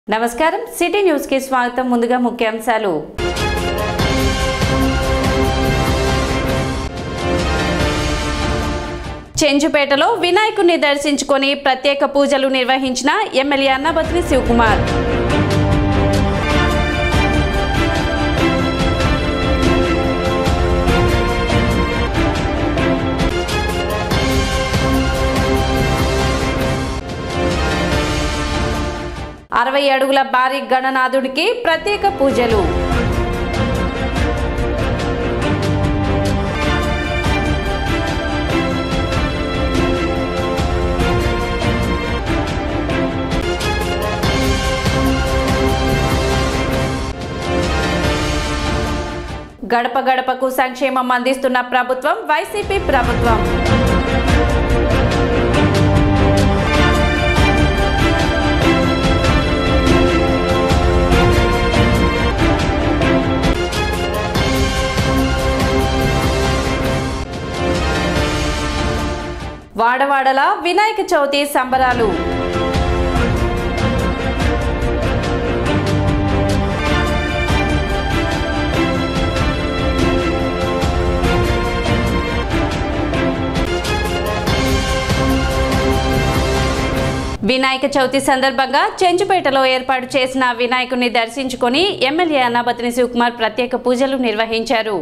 నమస్కారం city news కి స్వాగతం ముందుగా ముఖ్యాంశాలు చెంచుపేటలో వినాయకుడిని దర్శించుకొని ప్రత్యేక పూజలు నిర్వహించిన ఎమ్మెల్యే అన్నబత్రి శివకుమార్ అరవై అడుగుల భారీ గణనాథుడికి ప్రత్యేక పూజలు గడప గడపకు సంక్షేమం అందిస్తున్న ప్రభుత్వం వైసీపీ ప్రభుత్వం వాడవాడల వినాయక చవితి సంబరాలు వినాయక చవితి సందర్భంగా చెంచుపేటలో ఏర్పాటు చేసిన వినాయకుడిని దర్శించుకొని ఎమ్మెల్యే అన్నాబతిని శివకుమార్ ప్రత్యేక పూజలు నిర్వహించారు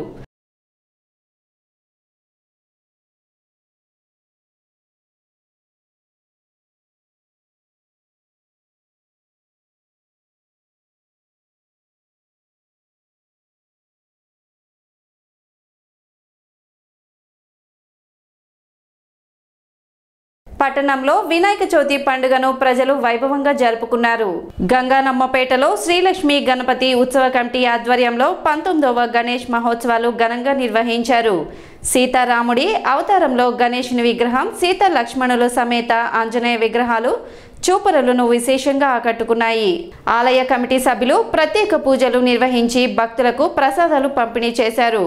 పట్టణంలో వినాయక చవితి పండుగను ప్రజలు వైభవంగా జరుపుకున్నారు గంగానమ్మపేటలో శ్రీలక్ష్మి గణపతి ఉత్సవ కమిటీ ఆధ్వర్యంలో పంతొమ్మిదవ గణేష్ మహోత్సవాలు ఘనంగా నిర్వహించారు సీతారాముడి అవతారంలో గణేషుని విగ్రహం సీత లక్ష్మణుల సమేత ఆంజనేయ విగ్రహాలు చూపరులను విశేషంగా ఆకట్టుకున్నాయి ఆలయ కమిటీ సభ్యులు ప్రత్యేక పూజలు నిర్వహించి భక్తులకు ప్రసాదాలు పంపిణీ చేశారు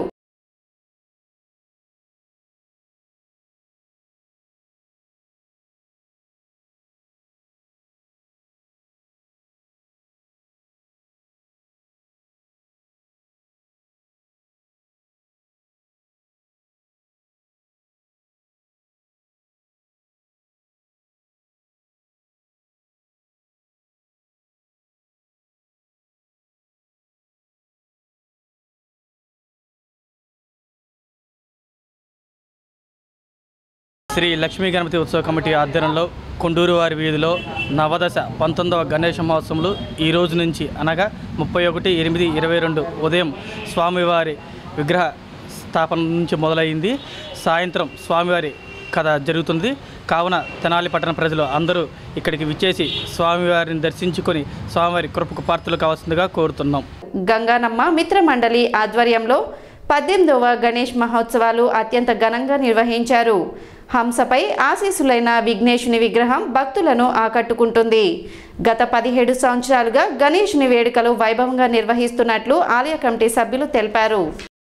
శ్రీ లక్ష్మీ గణపతి ఉత్సవ కమిటీ ఆధ్వర్యంలో కొండూరు వారి వీధిలో నవదశ పంతొమ్మిదవ గణేష మహోత్సవములు ఈ రోజు నుంచి అనగా ముప్పై ఒకటి ఎనిమిది ఇరవై రెండు ఉదయం స్వామివారి విగ్రహ స్థాపన నుంచి మొదలైంది సాయంత్రం స్వామివారి కథ జరుగుతుంది కావున తెనాలి పట్టణ ప్రజలు అందరూ ఇక్కడికి విచ్చేసి స్వామివారిని దర్శించుకొని స్వామివారి కృపకు పాత్రలు కావాల్సిందిగా కోరుతున్నాం గంగానమ్మ మిత్ర మండలి ఆధ్వర్యంలో పద్దెనిమిదవ గణేష్ మహోత్సవాలు అత్యంత ఘనంగా నిర్వహించారు హంసపై ఆశీస్సులైన విఘ్నేశుని విగ్రహం భక్తులను ఆకట్టుకుంటుంది గత పదిహేడు సంవత్సరాలుగా గణేశుని వేడుకలు వైభవంగా నిర్వహిస్తున్నట్లు ఆలయ కమిటీ సభ్యులు తెలిపారు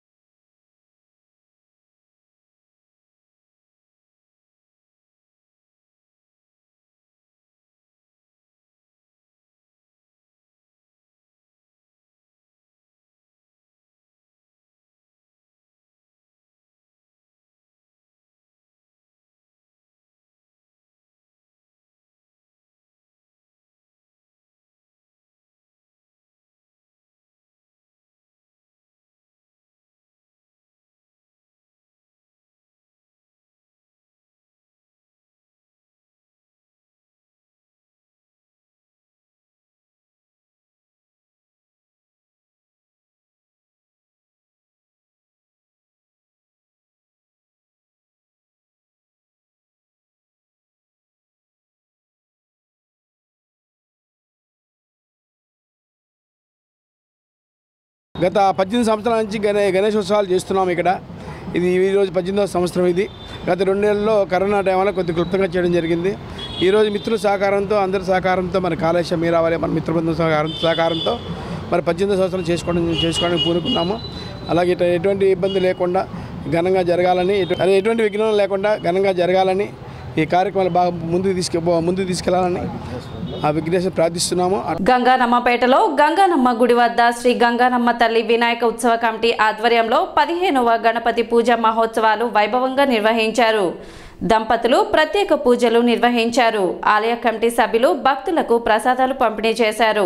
గత పద్దెనిమిది సంవత్సరాల నుంచి గణే గణేశోత్సవాలు చేస్తున్నాం ఇక్కడ ఇది ఈరోజు పద్దెనిమిదవ సంవత్సరం ఇది గత రెండు నెలల్లో కరోనా టైం వల్ల కొద్ది క్లుప్తంగా చేయడం జరిగింది ఈరోజు మిత్రుల సహకారంతో అందరి సహకారంతో మన కాళేశ్వరం మీరావాలి మన మిత్రబృందం సహకారం సహకారంతో మరి పద్దెనిమిది సంవత్సరాలు చేసుకోవడం చేసుకోవడానికి పూనుకున్నాము అలాగే ఇట ఎటువంటి ఇబ్బంది లేకుండా ఘనంగా జరగాలని ఎటు- అదే ఎటువంటి విఘ్నం లేకుండా ఘనంగా జరగాలని ఈ కార్యక్రమాలు బాగా ముందుకు తీసుకు ముందుకు తీసుకెళ్లాలని ఆ విఘ్నేశ్వర ప్రార్థిస్తున్నాము గంగానమ్మపేటలో గంగానమ్మ గుడి వద్ద శ్రీ గంగానమ్మ తల్లి వినాయక ఉత్సవ కమిటీ ఆధ్వర్యంలో పదిహేనవ గణపతి పూజ మహోత్సవాలు వైభవంగా నిర్వహించారు దంపతులు ప్రత్యేక పూజలు నిర్వహించారు ఆలయ కమిటీ సభ్యులు భక్తులకు ప్రసాదాలు పంపిణీ చేశారు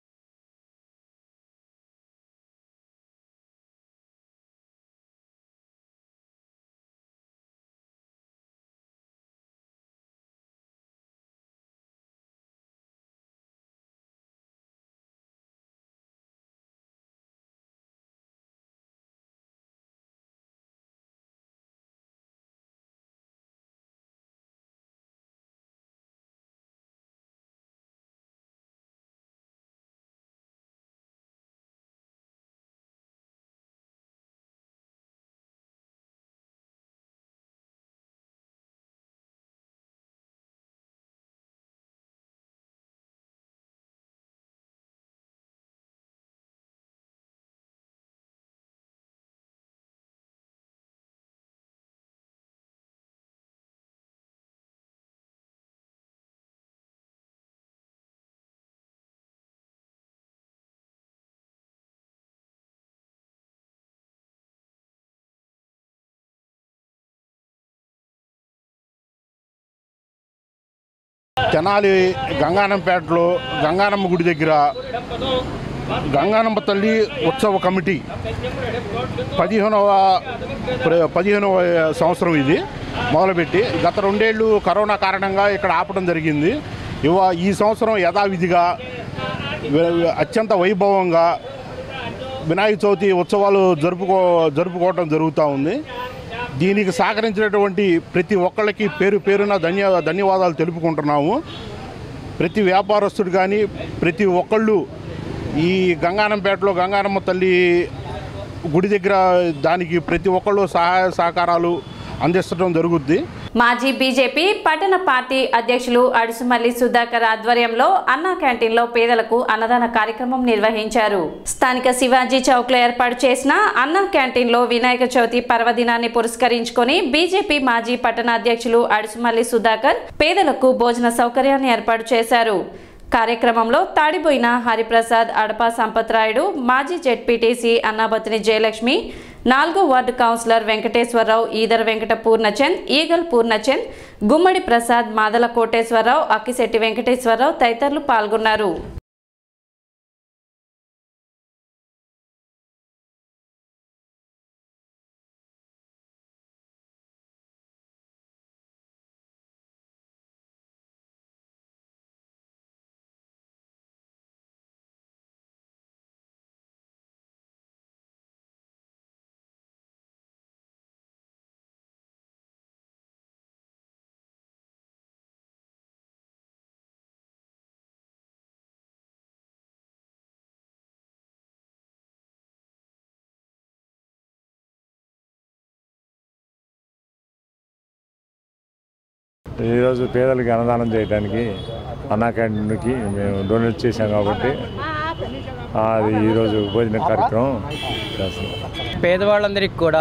తెనాలి గంగానంపేటలో గంగానమ్మ గుడి దగ్గర గంగానమ్మ తల్లి ఉత్సవ కమిటీ పదిహేనవ ప్ర- పదిహేనవ సంవత్సరం ఇది మొదలుపెట్టి గత రెండేళ్ళు కరోనా కారణంగా ఇక్కడ ఆపడం జరిగింది ఇవ ఈ సంవత్సరం యథావిధిగా వే- అత్యంత వైభవంగా వినాయక చవితి ఉత్సవాలు జరుపుకో జరుపుకోవడం జరుగుతూ ఉంది దీనికి సహకరించినటువంటి ప్రతి ఒక్కళ్ళకి పేరు పేరున ధన్య ధన్యవాదాలు తెలుపుకుంటున్నాము ప్రతి వ్యాపారస్తుడు కానీ ప్రతి ఒక్కళ్ళు ఈ గంగానంపేటలో గంగానమ్మ తల్లి గుడి దగ్గర దానికి ప్రతి ఒక్కళ్ళు సహాయ సహకారాలు అందిస్తడం జరుగుద్ది మాజీ బీజేపీ పట్టణ పార్టీ అధ్యక్షులు అడుసుమల్లి సుధాకర్ ఆధ్వర్యంలో అన్నా క్యాంటీన్లో పేదలకు అన్నదాన కార్యక్రమం నిర్వహించారు స్థానిక శివాజీ చౌక్ లో ఏర్పాటు చేసిన అన్నా క్యాంటీన్లో వినాయక చవితి పర్వదినాన్ని పురస్కరించుకొని బీజేపీ మాజీ పట్టణ అధ్యక్షులు అడుసుమల్లి సుధాకర్ పేదలకు భోజన సౌకర్యాన్ని ఏర్పాటు చేశారు కార్యక్రమంలో తాడిపోయిన హరిప్రసాద్ అడపా సంపత్రాయుడు మాజీ జెడ్పీటీసీ అన్నాబతిని జయలక్ష్మి నాలుగో వార్డు కౌన్సిలర్ వెంకటేశ్వరరావు ఈదర వెంకట పూర్ణచంద్ ఈగల్ పూర్ణచంద్ గుమ్మడి ప్రసాద్ మాదల కోటేశ్వరరావు అక్కిశెట్టి వెంకటేశ్వరరావు తదితరులు పాల్గొన్నారు ఈరోజు పేదలకి అన్నదానం చేయడానికి అన్నా క్యాంటీన్కి మేము డొనేట్ చేశాం కాబట్టి అది ఈరోజు భోజన కార్యక్రమం చేస్తున్నాం పేదవాళ్ళందరికీ కూడా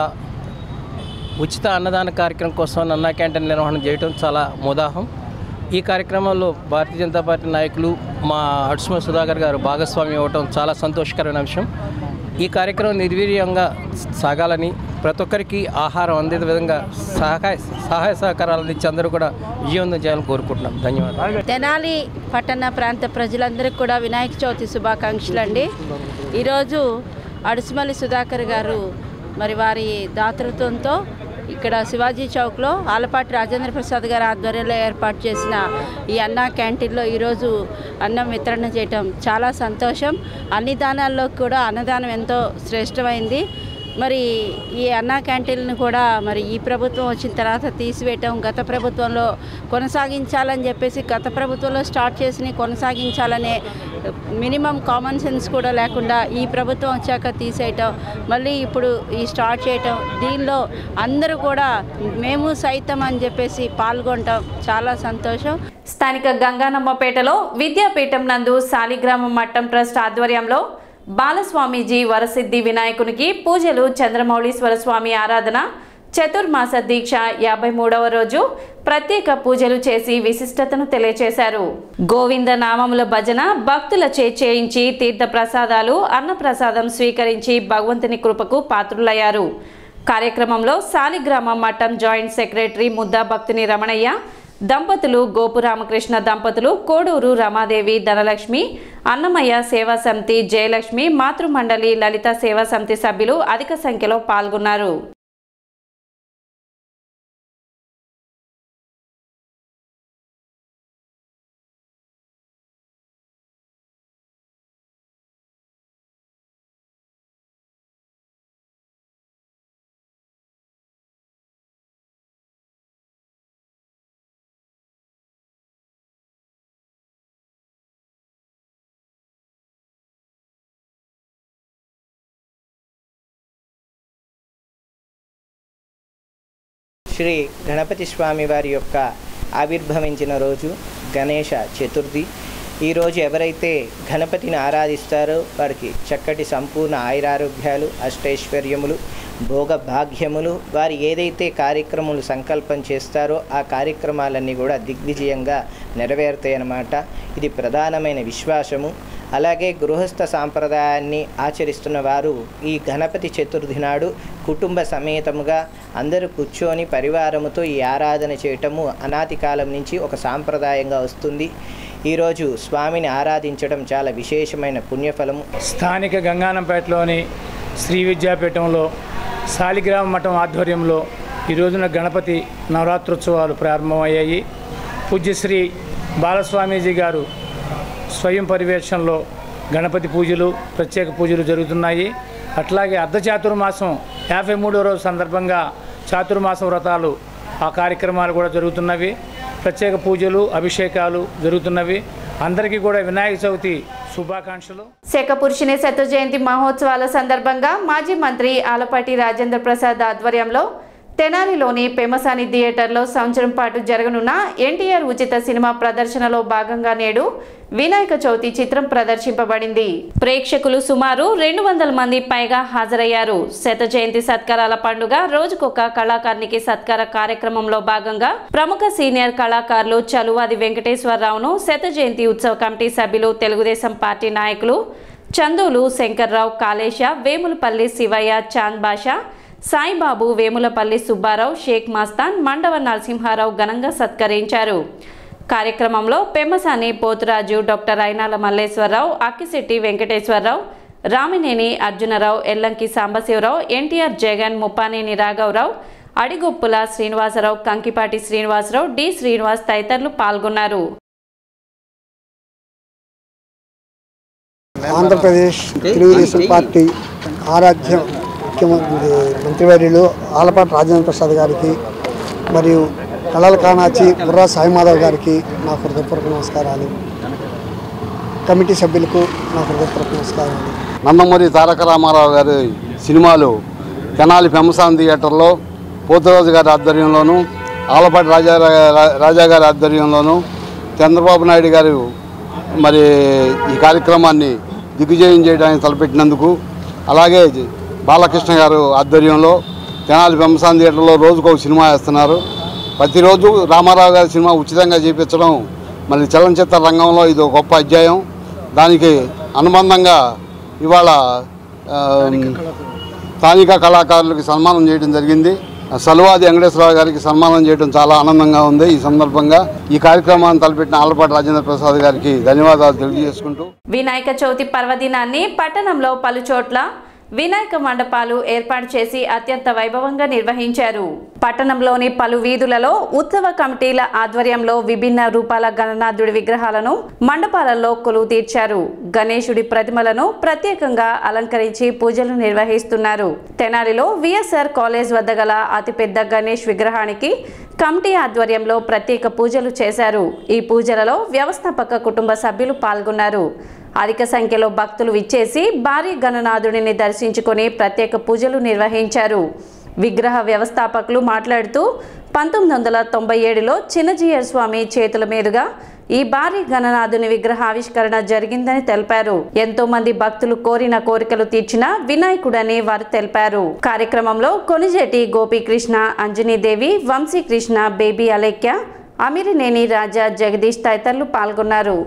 ఉచిత అన్నదాన కార్యక్రమం కోసం అన్నా క్యాంటీన్ నిర్వహణ చేయడం చాలా ముదాహం ఈ కార్యక్రమంలో భారతీయ జనతా పార్టీ నాయకులు మా అడుసుమ సుధాకర్ గారు భాగస్వామి అవ్వటం చాలా సంతోషకరమైన అంశం ఈ కార్యక్రమం నిర్వీర్యంగా సాగాలని ప్రతి ఒక్కరికి ఆహారం అందే విధంగా సహాయ సహాయ సహకారాలు అందించి అందరూ కూడా విజయవంతం చేయాలని కోరుకుంటున్నాం ధన్యవాదాలు తెనాలి పట్టణ ప్రాంత ప్రజలందరికీ కూడా వినాయక చవితి శుభాకాంక్షలు అండి ఈరోజు అడుసుమల్లి సుధాకర్ గారు మరి వారి దాతృత్వంతో ఇక్కడ శివాజీ చౌక్లో ఆలపాటి రాజేంద్ర ప్రసాద్ గారి ఆధ్వర్యంలో ఏర్పాటు చేసిన ఈ అన్నా క్యాంటీన్లో ఈరోజు అన్నం వితరణ చేయటం చాలా సంతోషం అన్ని దానాల్లో కూడా అన్నదానం ఎంతో శ్రేష్టమైంది మరి ఈ అన్నా క్యాంటీన్లను కూడా మరి ఈ ప్రభుత్వం వచ్చిన తర్వాత తీసివేయటం గత ప్రభుత్వంలో కొనసాగించాలని చెప్పేసి గత ప్రభుత్వంలో స్టార్ట్ చేసి కొనసాగించాలనే మినిమం కామన్ సెన్స్ కూడా లేకుండా ఈ ప్రభుత్వం వచ్చాక తీసేయటం మళ్ళీ ఇప్పుడు ఈ స్టార్ట్ చేయటం దీనిలో అందరూ కూడా మేము సైతం అని చెప్పేసి పాల్గొనటం చాలా సంతోషం స్థానిక గంగానమ్మపేటలో విద్యాపీఠం నందు శాలిగ్రామం మట్టం ట్రస్ట్ ఆధ్వర్యంలో బాలస్వామీజీ వరసిద్ధి వినాయకునికి పూజలు చంద్రమౌళీశ్వర స్వామి ఆరాధన చతుర్మాస దీక్ష యాభై మూడవ రోజు ప్రత్యేక పూజలు చేసి విశిష్టతను తెలియచేశారు గోవింద నామముల భజన భక్తుల చే చేయించి తీర్థ ప్రసాదాలు అన్నప్రసాదం స్వీకరించి భగవంతుని కృపకు పాత్రులయ్యారు కార్యక్రమంలో సాలిగ్రామ మఠం జాయింట్ సెక్రటరీ ముద్దా భక్తుని రమణయ్య దంపతులు గోపు రామకృష్ణ దంపతులు కోడూరు రమాదేవి ధనలక్ష్మి అన్నమయ్య సేవా సమితి జయలక్ష్మి మాతృమండలి లలిత సేవా సమితి సభ్యులు అధిక సంఖ్యలో పాల్గొన్నారు శ్రీ గణపతి స్వామి వారి యొక్క ఆవిర్భవించిన రోజు గణేష చతుర్థి ఈరోజు ఎవరైతే గణపతిని ఆరాధిస్తారో వారికి చక్కటి సంపూర్ణ ఆయురారోగ్యాలు అష్టైశ్వర్యములు భోగ భాగ్యములు వారు ఏదైతే కార్యక్రమాలు సంకల్పం చేస్తారో ఆ కార్యక్రమాలన్నీ కూడా దిగ్విజయంగా నెరవేరుతాయి అన్నమాట ఇది ప్రధానమైన విశ్వాసము అలాగే గృహస్థ సాంప్రదాయాన్ని ఆచరిస్తున్న వారు ఈ గణపతి చతుర్థి నాడు కుటుంబ సమేతముగా అందరూ కూర్చొని పరివారముతో ఈ ఆరాధన చేయటము అనాది కాలం నుంచి ఒక సాంప్రదాయంగా వస్తుంది ఈరోజు స్వామిని ఆరాధించడం చాలా విశేషమైన పుణ్యఫలము స్థానిక గంగానంపేటలోని శ్రీ విద్యాపీఠంలో శాలిగ్రామ మఠం ఆధ్వర్యంలో ఈ రోజున గణపతి నవరాత్రోత్సవాలు ప్రారంభమయ్యాయి పూజ్యశ్రీ బాలస్వామీజీ గారు స్వయం పర్యవేక్షణలో గణపతి పూజలు ప్రత్యేక పూజలు జరుగుతున్నాయి అట్లాగే అర్ధ చాతుర్మాసం యాభై మూడో రోజు సందర్భంగా చాతుర్మాసం వ్రతాలు ఆ కార్యక్రమాలు కూడా జరుగుతున్నవి ప్రత్యేక పూజలు అభిషేకాలు జరుగుతున్నవి అందరికీ కూడా వినాయక చవితి శుభాకాంక్షలు శేఖపురుషుని శత జయంతి మహోత్సవాల సందర్భంగా మాజీ మంత్రి ఆలపాటి రాజేంద్ర ప్రసాద్ ఆధ్వర్యంలో తెనాలిలోని పెమసాని థియేటర్లో సంవత్సరం పాటు జరగనున్న ఎన్టీఆర్ ఉచిత సినిమా ప్రదర్శనలో భాగంగా నేడు వినాయక చవితి చిత్రం ప్రదర్శింపబడింది ప్రేక్షకులు సుమారు రెండు వందల మంది పైగా హాజరయ్యారు శత జయంతి సత్కారాల పండుగ రోజుకొక కళాకారునికి సత్కార కార్యక్రమంలో భాగంగా ప్రముఖ సీనియర్ కళాకారులు చలువాది వెంకటేశ్వరరావును శత జయంతి ఉత్సవ కమిటీ సభ్యులు తెలుగుదేశం పార్టీ నాయకులు చందూలు శంకర్రావు కాళేశ వేములపల్లి శివయ్య చాంద్ బాషా సాయిబాబు వేములపల్లి సుబ్బారావు షేక్ మస్తాన్ మండవ నరసింహారావు ఘనంగా సత్కరించారు కార్యక్రమంలో పెమ్మసాని పోతురాజు డాక్టర్ అయినాల మల్లేశ్వరరావు అక్కిశెట్టి వెంకటేశ్వరరావు రామినేని అర్జునరావు ఎల్లంకి సాంబశివరావు ఎన్టీఆర్ జగన్ ముప్పానేని రాఘవరావు అడిగొప్పుల శ్రీనివాసరావు కంకిపాటి శ్రీనివాసరావు డి శ్రీనివాస్ తదితరులు పాల్గొన్నారు ఆంధ్రప్రదేశ్ తెలుగుదేశం పార్టీ ఆరాధ్య ముఖ్యమంత్రి మంత్రివర్యులు ఆలపాటి రాజేంద్ర ప్రసాద్ గారికి మరియు కళల కానాచి బుర్రా సాయిమాధవ్ గారికి నా హృదయపూర్వక నమస్కారాలు కమిటీ సభ్యులకు నా హృదయపూర్వక నమస్కారాలు నందమూరి తారక రామారావు గారి సినిమాలు తెనాలి పెమసాన్ థియేటర్లో పోతురాజు గారి ఆధ్వర్యంలోను ఆలపాటి రాజా రాజా గారి ఆధ్వర్యంలోను చంద్రబాబు నాయుడు గారు మరి ఈ కార్యక్రమాన్ని దిగ్విజయం చేయడానికి తలపెట్టినందుకు అలాగే బాలకృష్ణ గారు ఆధ్వర్యంలో తెనాలి పెంసాన్ థియేటర్లో రోజుకు ఒక సినిమా వేస్తున్నారు ప్రతిరోజు రామారావు గారి సినిమా ఉచితంగా చేపించడం మరి చలనచిత్ర రంగంలో ఇది ఒక గొప్ప అధ్యాయం దానికి అనుబంధంగా ఇవాళ ఆ, స్థానిక కళాకారులకు సన్మానం చేయడం జరిగింది సలువాది వెంకటేశ్వరరావు గారికి సన్మానం చేయడం చాలా ఆనందంగా ఉంది ఈ సందర్భంగా ఈ కార్యక్రమాన్ని తలపెట్టిన ఆలపాటి రాజేంద్ర ప్రసాద్ గారికి ధన్యవాదాలు తెలియజేసుకుంటూ వినాయక చవితి పర్వదినాన్ని పట్టణంలో పలు చోట్ల వినాయక మండపాలు ఏర్పాటు చేసి అత్యంత వైభవంగా నిర్వహించారు పట్టణంలోని పలు వీధులలో ఉత్సవ కమిటీల ఆధ్వర్యంలో విభిన్న రూపాల గణనాథుడి విగ్రహాలను మండపాలలో కొలువు తీర్చారు గణేశుడి ప్రతిమలను ప్రత్యేకంగా అలంకరించి పూజలు నిర్వహిస్తున్నారు తెనాలిలో విఎస్ఆర్ కాలేజ్ వద్ద గల అతిపెద్ద గణేష్ విగ్రహానికి కమిటీ ఆధ్వర్యంలో ప్రత్యేక పూజలు చేశారు ఈ పూజలలో వ్యవస్థాపక కుటుంబ సభ్యులు పాల్గొన్నారు అధిక సంఖ్యలో భక్తులు విచ్చేసి భారీ గణనాథుడిని దర్శించుకొని ప్రత్యేక పూజలు నిర్వహించారు విగ్రహ వ్యవస్థాపకులు మాట్లాడుతూ పంతొమ్మిది వందల తొంభై ఏడులో చిన్నజీయర్ స్వామి చేతుల మీదుగా ఈ భారీ గణనాథుని విగ్రహ ఆవిష్కరణ జరిగిందని తెలిపారు ఎంతో మంది భక్తులు కోరిన కోరికలు తీర్చిన వినాయకుడని వారు తెలిపారు కార్యక్రమంలో కొనిజేటి గోపీకృష్ణ అంజనీదేవి వంశీకృష్ణ బేబీ అలేఖ్య అమిరినేని రాజా జగదీష్ తదితరులు పాల్గొన్నారు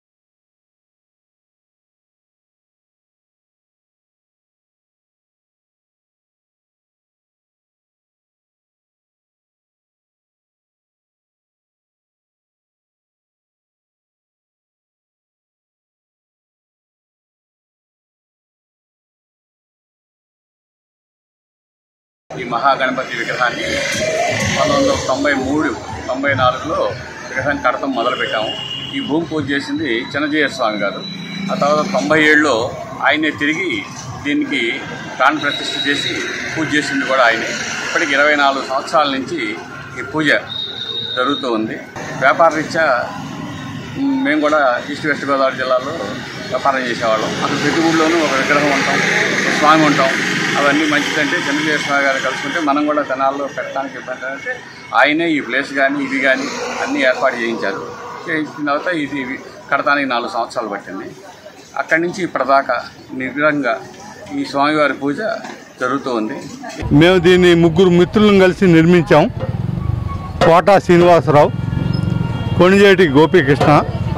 ఈ మహాగణపతి విగ్రహాన్ని పంతొమ్మిది వందల తొంభై మూడు తొంభై నాలుగులో విగ్రహం కడతం మొదలుపెట్టాము ఈ భూమి పూజ చేసింది చిన్నజీయ స్వామి గారు ఆ తర్వాత తొంభై ఏడులో ఆయనే తిరిగి దీనికి ప్రాణ ప్రతిష్ఠ చేసి పూజ చేసింది కూడా ఆయనే ఇప్పటికి ఇరవై నాలుగు సంవత్సరాల నుంచి ఈ పూజ జరుగుతూ ఉంది వ్యాపార రీత్యా మ్, మేము కూడా ఈస్ట్ వెస్ట్ గోదావరి జిల్లాలో వ్యాపారం చేసేవాళ్ళం అక్కడ ప్రతి ఊళ్ళోనూ ఒక విగ్రహం ఉంటాం ఒక స్వామి ఉంటాం అవన్నీ మంచిదంటే చంద్రజయ స్వామి గారు కలుసుకుంటే మనం కూడా తెనాల్లో పెట్టడానికి ఇబ్బంది అంటే ఆయనే ఈ ప్లేస్ కానీ ఇది కానీ అన్నీ ఏర్పాటు చేయించారు చేయించిన తర్వాత ఇది కడతానికి నాలుగు సంవత్సరాలు పట్టింది అక్కడి నుంచి ఇప్పటిదాకా నిగ్రహంగా ఈ స్వామివారి పూజ జరుగుతూ ఉంది మేము దీన్ని ముగ్గురు మిత్రులను కలిసి నిర్మించాం కోటా శ్రీనివాసరావు కొణిజేటి గోపీకృష్ణ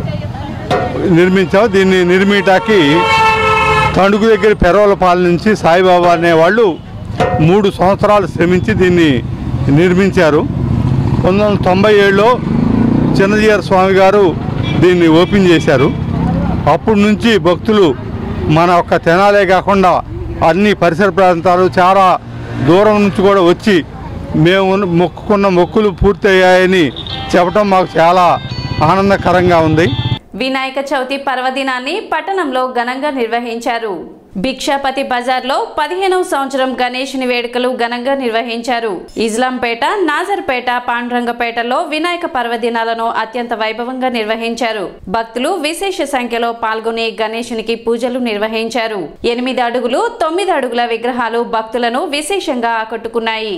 నిర్మించాం దీన్ని నిర్మిటాకి తణుకు దగ్గర పెరవలపాలెం నుంచి సాయిబాబా అనేవాళ్ళు మూడు సంవత్సరాలు శ్రమించి దీన్ని నిర్మించారు పంతొమ్మిది వందల తొంభై ఏడులో చిన్నజీఆర్ స్వామి గారు దీన్ని ఓపెన్ చేశారు అప్పటి నుంచి భక్తులు మన ఒక్క తెనాలే కాకుండా అన్ని పరిసర ప్రాంతాలు చాలా దూరం నుంచి కూడా వచ్చి మేము ఉన్న- మొక్కుకున్న మొక్కులు పూర్తయ్యాయని చెప్పడం మాకు చాలా ఆనందకరంగా ఉంది వినాయక చవితి పర్వదినాన్ని పట్టణంలో ఘనంగా నిర్వహించారు భిక్షాపతి బజార్లో పదిహేనవ సంవత్సరం గణేషుని వేడుకలు ఘనంగా నిర్వహించారు ఇస్లాంపేట నాజర్పేట పాండురంగపేటలో వినాయక పర్వదినాలను అత్యంత వైభవంగా నిర్వహించారు భక్తులు విశేష సంఖ్యలో పాల్గొని గణేశునికి పూజలు నిర్వహించారు ఎనిమిది అడుగులు తొమ్మిది అడుగుల విగ్రహాలు భక్తులను విశేషంగా ఆకట్టుకున్నాయి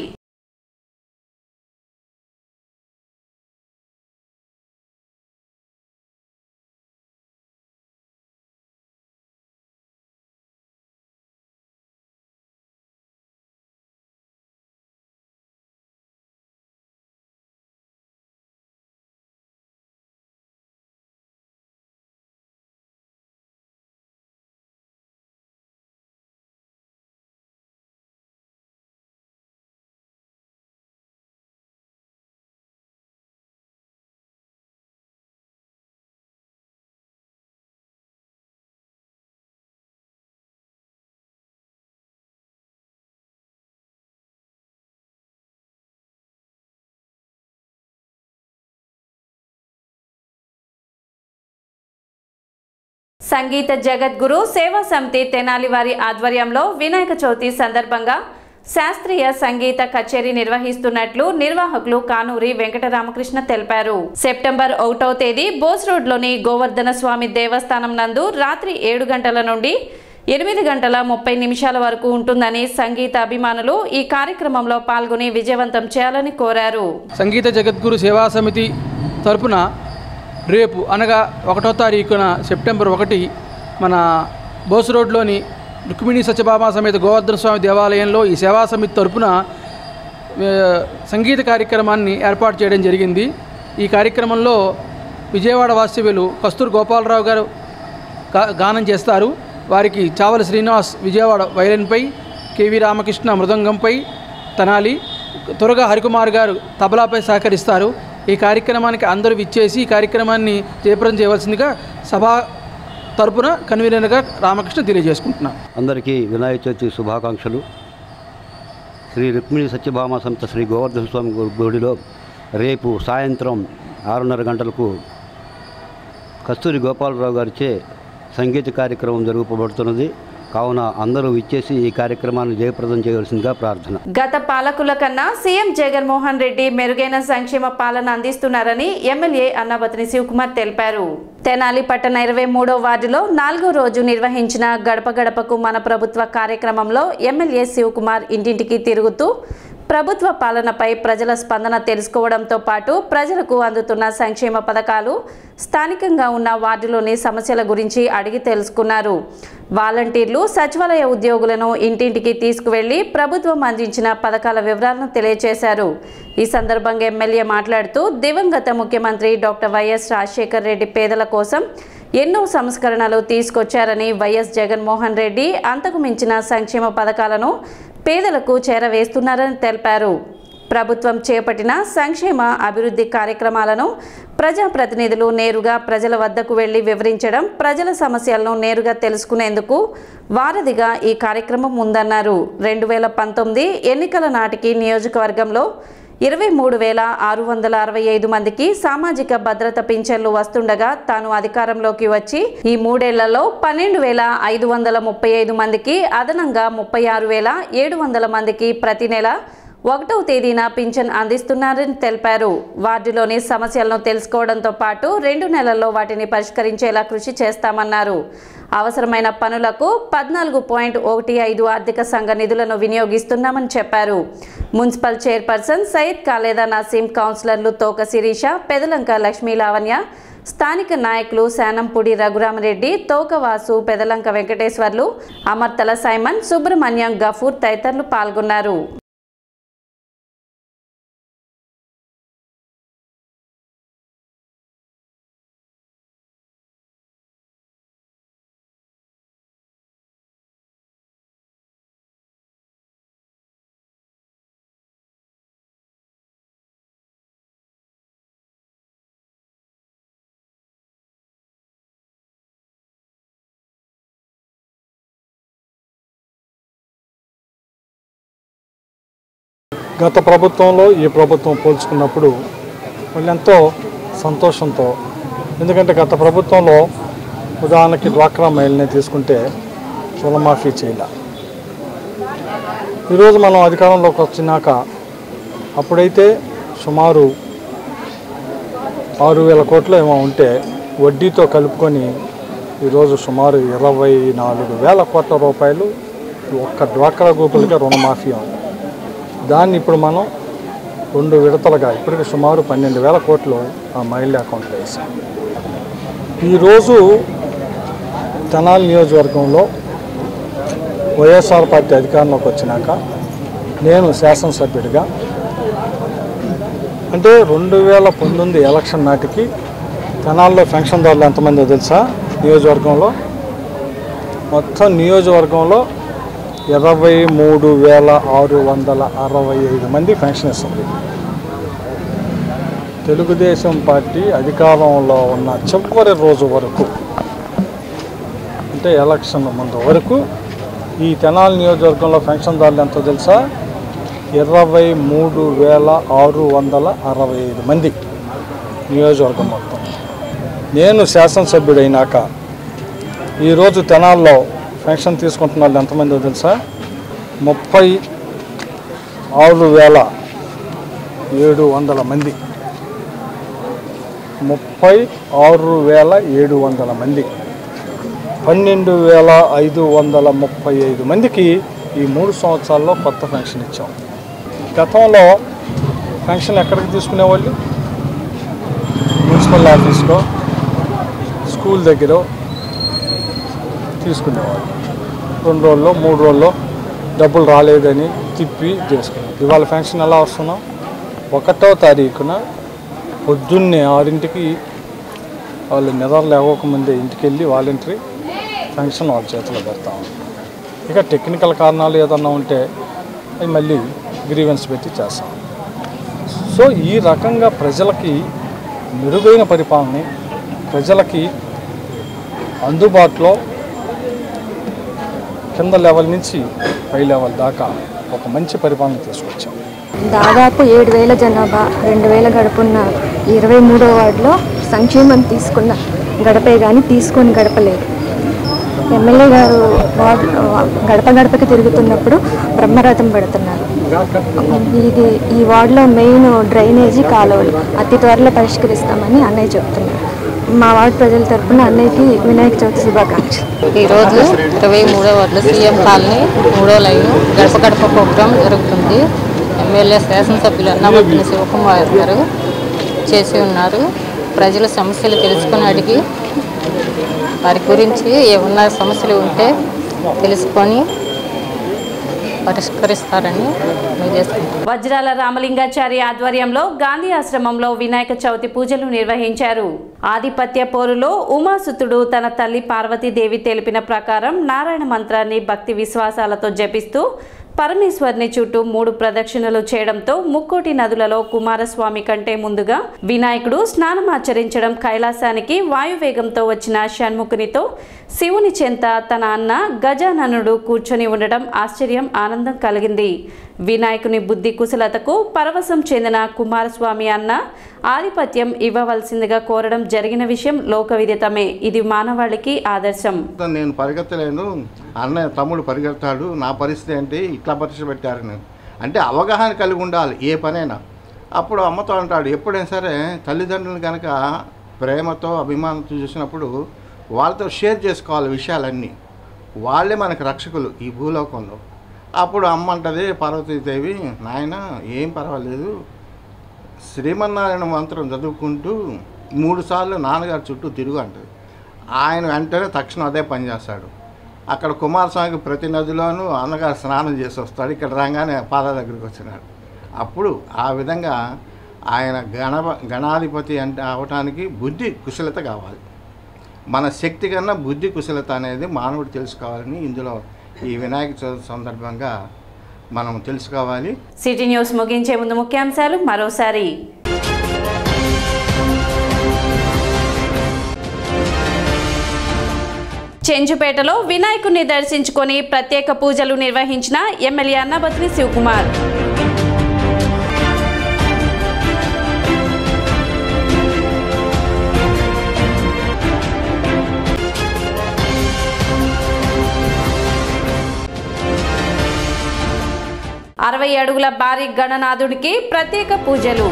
సంగీత జగద్గురు సేవా సమితి తెనాలి వారి ఆధ్వర్యంలో వినాయక చవితి సందర్భంగా శాస్త్రీయ సంగీత కచేరీ నిర్వహిస్తున్నట్లు నిర్వాహకులు కానూరి వెంకటరామకృష్ణ తెలిపారు సెప్టెంబర్ ఒకటో తేదీ బోస్ రోడ్లోని గోవర్ధన స్వామి దేవస్థానం నందు రాత్రి ఏడు గంటల నుండి ఎనిమిది గంటల ముప్పై నిమిషాల వరకు ఉంటుందని సంగీత అభిమానులు ఈ కార్యక్రమంలో పాల్గొని విజయవంతం చేయాలని కోరారు సంగీత జగద్గురు సేవా సమితి తరపున రేపు అనగా ఒకటో తారీఖున సెప్టెంబర్ ఒకటి మన బోస్ రోడ్లోని రుక్మిణి సత్యభామ సమేత గోవర్ధన స్వామి దేవాలయంలో ఈ సేవా సమితి తరపున ఆ, సంగీత కార్యక్రమాన్ని ఏర్పాటు చేయడం జరిగింది ఈ కార్యక్రమంలో విజయవాడ వాస్తవ్యులు కస్తూర్ గోపాలరావు గారు గా- గానం చేస్తారు వారికి చావల శ్రీనివాస్ విజయవాడ వైలన్పై కేవి రామకృష్ణ మృదంగంపై తనాలి త్వరగా హరికుమార్ గారు తబలాపై సహకరిస్తారు ఈ కార్యక్రమానికి అందరూ విచ్చేసి ఈ కార్యక్రమాన్ని జయప్రదం చేయవలసిందిగా సభా తరపున కన్వీనర్గా రామకృష్ణ తెలియజేసుకుంటున్నాను అందరికీ వినాయక చవితి శుభాకాంక్షలు శ్రీ రుక్మిణి సత్యభామ సంత శ్రీ గోవర్ధన స్వామి గు- గుడిలో రేపు సాయంత్రం ఆరున్నర గంటలకు కస్తూరి గోపాలరావు గారిచే సంగీత కార్యక్రమం జరగబడుతున్నది కావున అందరూ ఇచ్చేసి ఈ కార్యక్రమాన్ని జయప్రదం చేయవలసిందిగా ప్రార్థన గత పాలకుల కన్నా సీఎం జగన్మోహన్ రెడ్డి మెరుగైన సంక్షేమ పాలన అందిస్తున్నారని ఎమ్మెల్యే అన్నాబతిని శివకుమార్ తెలిపారు తెనాలి పట్టణ ఇరవై మూడో వార్డులో నాలుగో రోజు నిర్వహించిన గడప గడపకు మన ప్రభుత్వ కార్యక్రమంలో ఎమ్మెల్యే శివకుమార్ ఇంటింటికి తిరుగుతూ ప్రభుత్వ పాలనపై ప్రజల స్పందన తెలుసుకోవడంతో పాటు ప్రజలకు అందుతున్న సంక్షేమ పథకాలు స్థానికంగా ఉన్న వార్డులోని సమస్యల గురించి అడిగి తెలుసుకున్నారు వాలంటీర్లు సచివాలయ ఉద్యోగులను ఇంటింటికి తీసుకువెళ్లి ప్రభుత్వం అందించిన పథకాల వివరాలను తెలియజేశారు ఈ సందర్భంగా ఎమ్మెల్యే మాట్లాడుతూ దివంగత ముఖ్యమంత్రి డాక్టర్ వైఎస్ రాజశేఖర్ రెడ్డి పేదల కోసం ఎన్నో సంస్కరణలు తీసుకొచ్చారని వైఎస్ జగన్మోహన్ రెడ్డి అంతకు మించిన సంక్షేమ పథకాలను పేదలకు చేరవేస్తున్నారని తెలిపారు ప్రభుత్వం చేపట్టిన సంక్షేమ అభివృద్ధి కార్యక్రమాలను ప్రజాప్రతినిధులు నేరుగా ప్రజల వద్దకు వెళ్లి వివరించడం ప్రజల సమస్యలను నేరుగా తెలుసుకునేందుకు వారధిగా ఈ కార్యక్రమం ఉందన్నారు రెండు వేల పంతొమ్మిది ఎన్నికల నాటికి నియోజకవర్గంలో ఇరవై మూడు వేల ఆరు వందల అరవై ఐదు మందికి సామాజిక భద్రత పింఛన్లు వస్తుండగా తాను అధికారంలోకి వచ్చి ఈ మూడేళ్లలో పన్నెండు వేల ఐదు వందల ముప్పై ఐదు మందికి అదనంగా ముప్పై ఆరు వేల ఏడు వందల మందికి ప్రతి నెల ఒకటవ తేదీన పింఛన్ అందిస్తున్నారని తెలిపారు వార్డులోని సమస్యలను తెలుసుకోవడంతో పాటు రెండు నెలల్లో వాటిని పరిష్కరించేలా కృషి చేస్తామన్నారు అవసరమైన పనులకు పద్నాలుగు పాయింట్ ఒకటి ఐదు ఆర్థిక సంఘ నిధులను వినియోగిస్తున్నామని చెప్పారు మున్సిపల్ చైర్పర్సన్ సయ్యద్ కాలేదా నసీం కౌన్సిలర్లు తోక శిరీష పెదలంక లక్ష్మీ లావణ్య స్థానిక నాయకులు శానంపూడి రఘురామరెడ్డి తోకవాసు పెదలంక వెంకటేశ్వర్లు అమర్తల సైమన్ సుబ్రహ్మణ్యం గఫూర్ తదితరులు పాల్గొన్నారు గత ప్రభుత్వంలో ఈ ప్రభుత్వం పోల్చుకున్నప్పుడు వాళ్ళు ఎంతో సంతోషంతో ఎందుకంటే గత ప్రభుత్వంలో ఉదాహరణకి డ్వాక్రా మహిళని తీసుకుంటే రుణమాఫీ చేయాల ఈరోజు మనం అధికారంలోకి వచ్చినాక అప్పుడైతే సుమారు ఆరు వేల కోట్లు ఏమో ఉంటే వడ్డీతో కలుపుకొని ఈరోజు సుమారు ఇరవై నాలుగు వేల కోట్ల రూపాయలు ఒక్క డ్వాక్రా గ్రూపులకే రుణమాఫీ ఉంది దాన్ని ఇప్పుడు మనం రెండు విడతలుగా ఇప్పటికి సుమారు పన్నెండు వేల కోట్లు ఆ మహిళ అకౌంట్లో వేసాం ఈరోజు తెనాలి నియోజకవర్గంలో వైఎస్ఆర్ పార్టీ అధికారంలోకి వచ్చినాక నేను శాసనసభ్యుడిగా అంటే రెండు వేల పంతొమ్మిది ఎలక్షన్ నాటికి తెనాల్లో పెన్షన్దారులు ఎంతమందో తెలుసా నియోజకవర్గంలో మొత్తం నియోజకవర్గంలో ఇరవై మూడు వేల ఆరు వందల అరవై ఐదు మంది పెన్షన్ ఇస్తుంది తెలుగుదేశం పార్టీ అధికారంలో ఉన్న చివరి రోజు వరకు అంటే ఎలక్షన్ ముందు వరకు ఈ తెనాలి నియోజకవర్గంలో పెన్షన్దారులు ఎంతో తెలుసా ఇరవై మూడు వేల ఆరు వందల అరవై ఐదు మంది నియోజకవర్గం మొత్తం నేను శాసనసభ్యుడైనాక ఈరోజు తెనాల్లో పెన్షన్ తీసుకుంటున్న వాళ్ళు ఎంతమందో తెలుసా ముప్పై ఆరు వేల ఏడు వందల మంది ముప్పై ఆరు వేల ఏడు వందల మంది పన్నెండు వేల ఐదు వందల ముప్పై ఐదు మందికి ఈ మూడు సంవత్సరాల్లో కొత్త పెన్షన్ ఇచ్చాం గతంలో పెన్షన్ ఎక్కడికి తీసుకునేవాళ్ళు మున్సిపల్ ఆఫీస్లో స్కూల్ దగ్గర తీసుకునేవాళ్ళు రెండు రోజుల్లో మూడు రోజుల్లో డబ్బులు రాలేదని తిప్పి చేసుకున్నాం ఇవాళ పెన్షన్ ఎలా వస్తున్నాం ఒకటో తారీఖున పొద్దున్నే ఆరింటికి వాళ్ళు నిద్ర లేవకముందే ఇంటికి వెళ్ళి వాలంటరీ పెన్షన్ వాళ్ళ చేతిలో పెడతాం ఇక టెక్నికల్ కారణాలు ఏదన్నా ఉంటే అవి మళ్ళీ గ్రీవెన్స్ పెట్టి చేస్తాం సో ఈ రకంగా ప్రజలకి మెరుగైన పరిపాలన ప్రజలకి అందుబాటులో కింద లెవెల్ నుంచి పై లెవెల్ దాకా ఒక మంచి పరిపాలన తీసుకొచ్చాం దాదాపు ఏడు వేల జనాభా రెండు వేల గడపున్న ఇరవై మూడో వార్డులో సంక్షేమం తీసుకున్న గడపే కానీ తీసుకొని గడపలేదు ఎమ్మెల్యే గారు వార్డు గడప గడపకి తిరుగుతున్నప్పుడు బ్రహ్మరథం పెడుతున్నారు ఇది ఈ వార్డులో మెయిన్ డ్రైనేజీ కాలువలు అతి త్వరలో పరిష్కరిస్తామని అన్నయ్య చెప్తున్నారు మా వార్డు ప్రజల తరపున అన్నయ్యకి వినాయక చవితి శుభాకాంక్షలు ఈరోజు ఇరవై మూడో వార్డులో సీఎం కాలనీ మూడో లైన్ గడప గడప ప్రోగ్రాం జరుగుతుంది ఎమ్మెల్యే శాసనసభ్యులు అన్నబట్టిన శివకుమార్ గారు చేసి ఉన్నారు ప్రజల సమస్యలు తెలుసుకుని అడిగి వారి గురించి ఏమన్నా సమస్యలు ఉంటే తెలుసుకొని పరిష్కరిస్తారని మేము చేసుకుంటాం వజ్రాల రామలింగాచారి ఆధ్వర్యంలో గాంధీ ఆశ్రమంలో వినాయక చవితి పూజలు నిర్వహించారు ఆధిపత్య పోరులో ఉమాసుతుడు తన తల్లి పార్వతీదేవి తెలిపిన ప్రకారం నారాయణ మంత్రాన్ని భక్తి విశ్వాసాలతో జపిస్తూ పరమేశ్వర్ని చుట్టూ మూడు ప్రదక్షిణలు చేయడంతో ముక్కోటి నదులలో కుమారస్వామి కంటే ముందుగా వినాయకుడు స్నానమాచరించడం కైలాసానికి వాయువేగంతో వచ్చిన షణ్ముఖునితో శివుని చెంత తన అన్న గజాననుడు కూర్చొని ఉండడం ఆశ్చర్యం ఆనందం కలిగింది వినాయకుని బుద్ధి కుశలతకు పరవశం చెందిన కుమారస్వామి అన్న ఆధిపత్యం ఇవ్వవలసిందిగా కోరడం జరిగిన విషయం లోకవిదితమే ఇది మానవాళికి ఆదర్శం నేను పరిగెత్తలేను అన్నయ్య తమ్ముడు పరిగెత్తాడు నా పరిస్థితి ఏంటి ఇట్లా పరీక్ష పెట్టారు నేను అంటే అవగాహన కలిగి ఉండాలి ఏ పనైనా అప్పుడు అమ్మతో అంటాడు ఎప్పుడైనా సరే తల్లిదండ్రులు కనుక ప్రేమతో అభిమానంతో చూసినప్పుడు వాళ్ళతో షేర్ చేసుకోవాలి విషయాలన్నీ వాళ్ళే మనకు రక్షకులు ఈ భూలోకంలో అప్పుడు అమ్మ అంటది పార్వతీదేవి నాయన ఏం పర్వాలేదు శ్రీమన్నారాయణ మంత్రం చదువుకుంటూ మూడు సార్లు నాన్నగారు చుట్టూ తిరుగు అంటది ఆయన వెంటనే తక్షణం అదే పని చేస్తాడు అక్కడ కుమారస్వామికి ప్రతి నదిలోనూ అన్నగారు స్నానం చేసి వస్తాడు ఇక్కడ రాగానే పాద దగ్గరికి వచ్చినాడు అప్పుడు ఆ విధంగా ఆయన గణ గణాధిపతి అంటే అవటానికి బుద్ధి కుశలత కావాలి మన శక్తి కన్నా బుద్ధి కుశలత అనేది మానవుడు తెలుసుకోవాలని ఇందులో ఈ వినాయక చవితి సందర్భంగా మనం తెలుసుకోవాలి సిటీ న్యూస్ ముగించే ముందు ముఖ్యాంశాలు మరోసారి చెంచుపేటలో వినాయకుడిని దర్శించుకొని ప్రత్యేక పూజలు నిర్వహించిన ఎమ్మెల్యే అన్నబత్రి శివకుమార్ అరవై అడుగుల భారీ గణనాథుడికి ప్రత్యేక పూజలు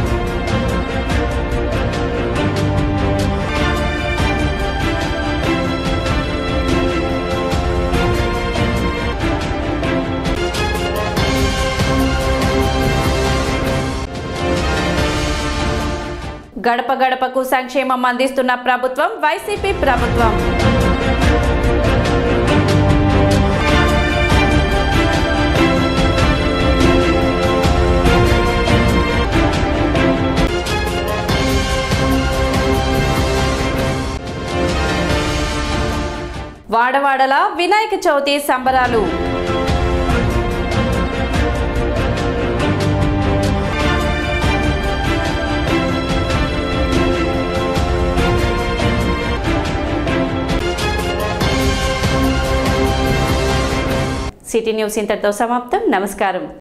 గడప గడపకు సంక్షేమం అందిస్తున్న ప్రభుత్వం వైసీపీ ప్రభుత్వం వాడవాడల వినాయక చవితి సంబరాలు సిటీ న్యూస్ ఇంతటితో సమాప్తం నమస్కారం